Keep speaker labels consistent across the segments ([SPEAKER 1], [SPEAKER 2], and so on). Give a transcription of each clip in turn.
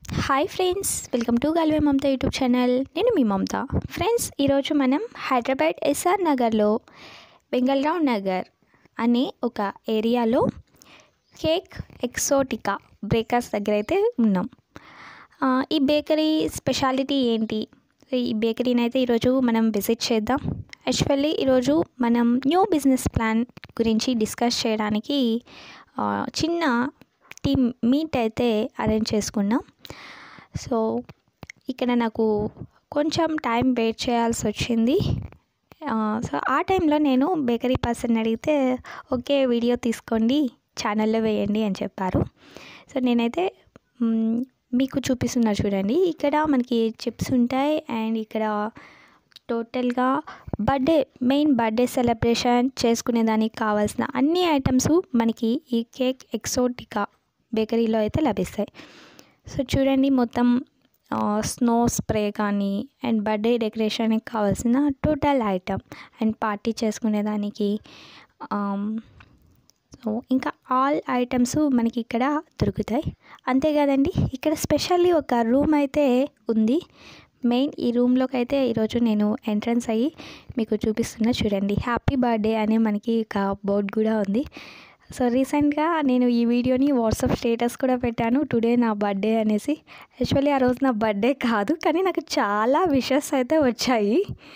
[SPEAKER 1] hi friends welcome to గల్వే Mamata YouTube channel నేను మీ మమత ఫ్రెండ్స్ ఈరోజు మనం హైదరాబాద్ ఎస్ఆర్ నగర్లో వెంగళరావు నగర్ అనే ఒక ఏరియాలో కేక్ ఎక్సోటికా బ్రేకర్స్ దగ్గర అయితే ఉన్నాం ఆ, ఈ బేకరీ స్పెషాలిటీ ఏంటి ఈ బేకరీని అయితే ఈరోజు మనం విజిట్ చేద్దాం యాక్చువల్లీ ఈరోజు మనం న్యూ బిజినెస్ ప్లాన్ గురించి డిస్కస్ చేయడానికి ఆ, చిన్న టీమ్ మీట్ అయితే అరేంజ్ చేసుకున్నాం సో ఇక్కడ నాకు కొంచెం టైం వెయిట్ చేయాల్సి వచ్చింది ఆ, సో ఆ టైంలో నేను బేకరీ పర్సన్ అడిగితే ఓకే వీడియో తీసుకోండి ఛానల్లో వేయండి అని చెప్పారు సో నేనైతే మ్, మీకు చూపిస్తున్నా చూడండి ఇక్కడ మనకి చిప్స్ ఉంటాయి అండ్ ఇక్కడ టోటల్గా బర్త్డే మెయిన్ బర్త్డే సెలబ్రేషన్ చేసుకునేదానికి కావాల్సిన అన్ని ఐటమ్స్ మనకి ఈ కేక్ ఎక్సోటికా బేకరీలో అయితే లభిస్తాయి సో చూడండి మొత్తం స్నో స్ప్రే కానీ అండ్ బర్త్డే డెకరేషన్కి కావాల్సిన టోటల్ ఐటమ్ అండ్ పార్టీ చేసుకునేదానికి ఆమ్, సో ఇంకా ఆల్ ఐటమ్స్ మనకి ఇక్కడ దొరుకుతాయి అంతే కదండి ఇక్కడ స్పెషల్లీ ఒక రూమ్ అయితే ఉంది మెయిన్ ఈ రూమ్లోకి అయితే ఈరోజు నేను ఎంట్రన్స్ అయ్యి మీకు చూపిస్తున్నా చూడండి హ్యాపీ బర్త్డే అనే మనకి ఒక బోర్డ్ కూడా ఉంది సో రీసెంట్గా నేను ఈ వీడియోని వాట్సాప్ స్టేటస్ కూడా పెట్టాను టుడే నా బర్త్డే అనేసి యాక్చువల్లీ ఆ రోజు నా బర్త్డే కాదు కానీ నాకు చాలా విషెస్ అయితే వచ్చాయి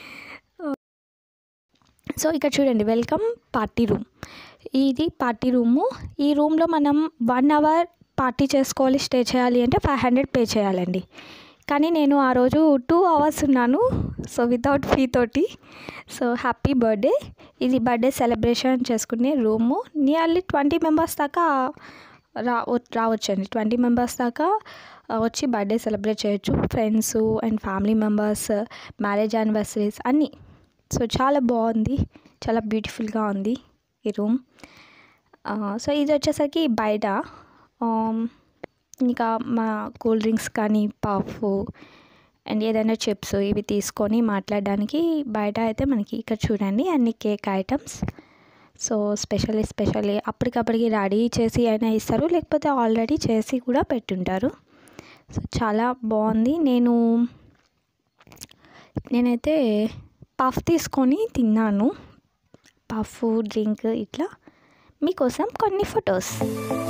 [SPEAKER 1] సో ఇక్కడ చూడండి వెల్కమ్ పార్టీ రూమ్ ఇది పార్టీ రూము ఈ రూమ్లో మనం వన్ అవర్ పార్టీ చేసుకోవాలి స్టే చేయాలి అంటే ఫైవ్ హండ్రెడ్ పే చేయాలండి కానీ నేను ఆ రోజు టూ అవర్స్ ఉన్నాను సో వితౌట్ ఫీ తోటి సో హ్యాపీ బర్త్డే ఇది బర్త్డే సెలబ్రేషన్ చేసుకునే రూము నియర్లీ ట్వంటీ మెంబర్స్ దాకా రా రావచ్చండి ట్వంటీ మెంబర్స్ దాకా ఆ, వచ్చి బర్త్డే సెలబ్రేట్ చేయొచ్చు friends and family members marriage anniversaries అన్నీ సో చాలా బాగుంది చాలా బ్యూటిఫుల్గా ఉంది ఈ రూమ్ సో ఇది వచ్చేసరికి బయట ఆమ్, ఇంకా మా కూల్ డ్రింక్స్ కానీ పఫ్ అండ్ ఏదైనా చిప్స్ ఇవి తీసుకొని మాట్లాడడానికి బయట అయితే మనకి ఇక్కడ చూడండి అన్ని cake items so specially specially అప్పటికప్పటికి రెడీ చేసి అయినా ఇస్తారు లేకపోతే ఆల్రెడీ చేసి కూడా పెట్టుంటారు సో చాలా బాగుంది నేను నేనైతే పఫ్ తీసుకొని తిన్నాను పఫ్ డ్రింక్ ఇట్లా మీకోసం కొన్ని ఫొటోస్